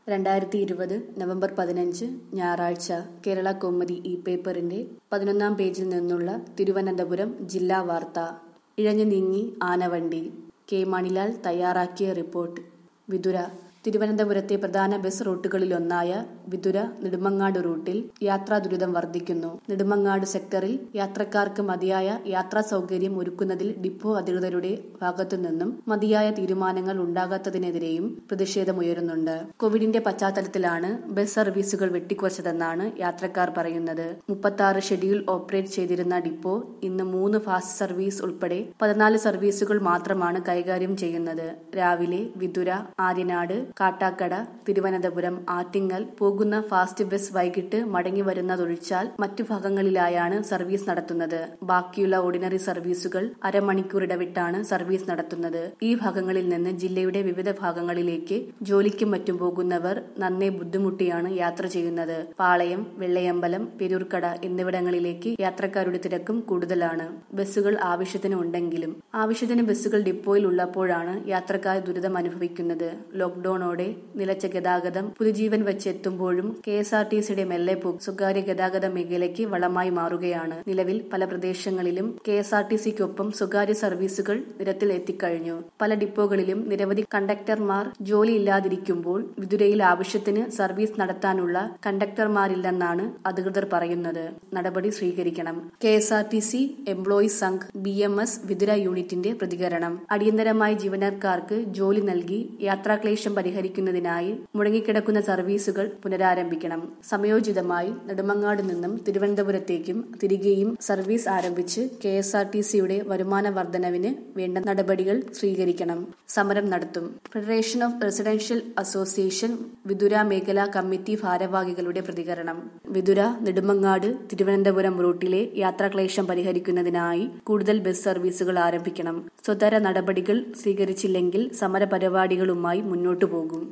രണ്ടായിരത്തി ഇരുപത് നവംബർ പതിനഞ്ച് ഞായറാഴ്ച കേരള കൗമുദി ഈ പേപ്പറിന്റെ പതിനൊന്നാം പേജിൽ നിന്നുള്ള തിരുവനന്തപുരം ജില്ലാ വാർത്ത ഇഴഞ്ഞു നീങ്ങി ആനവണ്ടി കെ മണിലാൽ തയ്യാറാക്കിയ റിപ്പോർട്ട് വിതുര തിരുവനന്തപുരത്തെ പ്രധാന ബസ് റൂട്ടുകളിലൊന്നായ വിതുര നെടുമങ്ങാട് റൂട്ടിൽ യാത്രാ ദുരിതം വർദ്ധിക്കുന്നു നെടുമങ്ങാട് സെക്ടറിൽ യാത്രക്കാർക്ക് മതിയായ യാത്രാ സൗകര്യം ഒരുക്കുന്നതിൽ ഡിപ്പോ അധികൃതരുടെ ഭാഗത്തുനിന്നും മതിയായ തീരുമാനങ്ങൾ ഉണ്ടാകാത്തതിനെതിരെയും പ്രതിഷേധമുയരുന്നുണ്ട് കോവിഡിന്റെ പശ്ചാത്തലത്തിലാണ് ബസ് സർവീസുകൾ വെട്ടിക്കുറച്ചതെന്നാണ് യാത്രക്കാർ പറയുന്നത് മുപ്പത്തി ഷെഡ്യൂൾ ഓപ്പറേറ്റ് ചെയ്തിരുന്ന ഡിപ്പോ ഇന്ന് മൂന്ന് ഫാസ്റ്റ് സർവീസ് ഉൾപ്പെടെ പതിനാല് സർവീസുകൾ മാത്രമാണ് കൈകാര്യം ചെയ്യുന്നത് രാവിലെ വിതുര ആര്യനാട് കാട്ടാക്കട തിരുവനന്തപുരം ആറ്റിങ്ങൽ പോകുന്ന ഫാസ്റ്റ് ബസ് വൈകിട്ട് മടങ്ങി വരുന്നതൊഴിച്ചാൽ മറ്റു ഭാഗങ്ങളിലായാണ് സർവീസ് നടത്തുന്നത് ബാക്കിയുള്ള ഓർഡിനറി സർവീസുകൾ അരമണിക്കൂർ ഇടവിട്ടാണ് സർവീസ് നടത്തുന്നത് ഈ ഭാഗങ്ങളിൽ നിന്ന് ജില്ലയുടെ വിവിധ ഭാഗങ്ങളിലേക്ക് ജോലിക്കും മറ്റും പോകുന്നവർ നന്നേ ബുദ്ധിമുട്ടിയാണ് യാത്ര ചെയ്യുന്നത് പാളയം വെള്ളയമ്പലം പെരൂർക്കട എന്നിവിടങ്ങളിലേക്ക് യാത്രക്കാരുടെ തിരക്കും കൂടുതലാണ് ബസ്സുകൾ ആവശ്യത്തിന് ഉണ്ടെങ്കിലും ആവശ്യത്തിന് ബസ്സുകൾ ഡിപ്പോയിൽ ഉള്ളപ്പോഴാണ് യാത്രക്കാർ ദുരിതം അനുഭവിക്കുന്നത് ലോക്ഡൌണോടെ നിലച്ച ഗതാഗതം പുതുജീവൻ വെച്ചെത്തുമ്പോഴും കെ എസ് ആർ ടി സിയുടെ മെല്ലെ പോക്ക് സ്വകാര്യ ഗതാഗത മേഖലയ്ക്ക് വളമായി മാറുകയാണ് നിലവിൽ പല പ്രദേശങ്ങളിലും കെ എസ് ആർ ടി സിക്കൊപ്പം സ്വകാര്യ സർവീസുകൾ നിരത്തിൽ എത്തിക്കഴിഞ്ഞു പല ഡിപ്പോകളിലും നിരവധി കണ്ടക്ടർമാർ ജോലിയില്ലാതിരിക്കുമ്പോൾ വിതുരയിൽ ആവശ്യത്തിന് സർവീസ് നടത്താനുള്ള കണ്ടക്ടർമാരില്ലെന്നാണ് അധികൃതർ പറയുന്നത് നടപടി സ്വീകരിക്കണം K S R T C employees Sangh B M S Vithura യൂണിറ്റിന്റെ പ്രതികരണം അടിയന്തരമായി ജീവനക്കാർക്ക് ജോലി നൽകി യാത്രാക്ലേശം പരിഹരിക്കുന്നതിനായി മുടങ്ങിക്കിടക്കുന്ന സർവീസുകൾ പുനരാരംഭിക്കണം സമയോചിതമായി നെടുമങ്ങാട് നിന്നും തിരുവനന്തപുരത്തേക്കും തിരികെയും സർവീസ് ആരംഭിച്ച് കെ എസ് ആർ ടി സിയുടെ വരുമാന വർധനവിന് വേണ്ട നടപടികൾ സ്വീകരിക്കണം സമരം നടത്തും federation of residential association Vithura മേഖലാ കമ്മിറ്റി ഭാരവാഹികളുടെ പ്രതികരണം വിതുര നെടുമങ്ങാട് തിരുവനന്തപുരം റൂട്ടിലെ യാത്രാക്ലേശം പരിഹരിക്കുന്നതിനായി കൂടുതൽ ബസ് സർവീസുകൾ ആരംഭിക്കണം സ്വതന്ത്ര നടപടികൾ സ്വീകരിച്ചില്ലെങ്കിൽ സമരപരിപാടികളുമായി മുന്നോട്ടു പോകും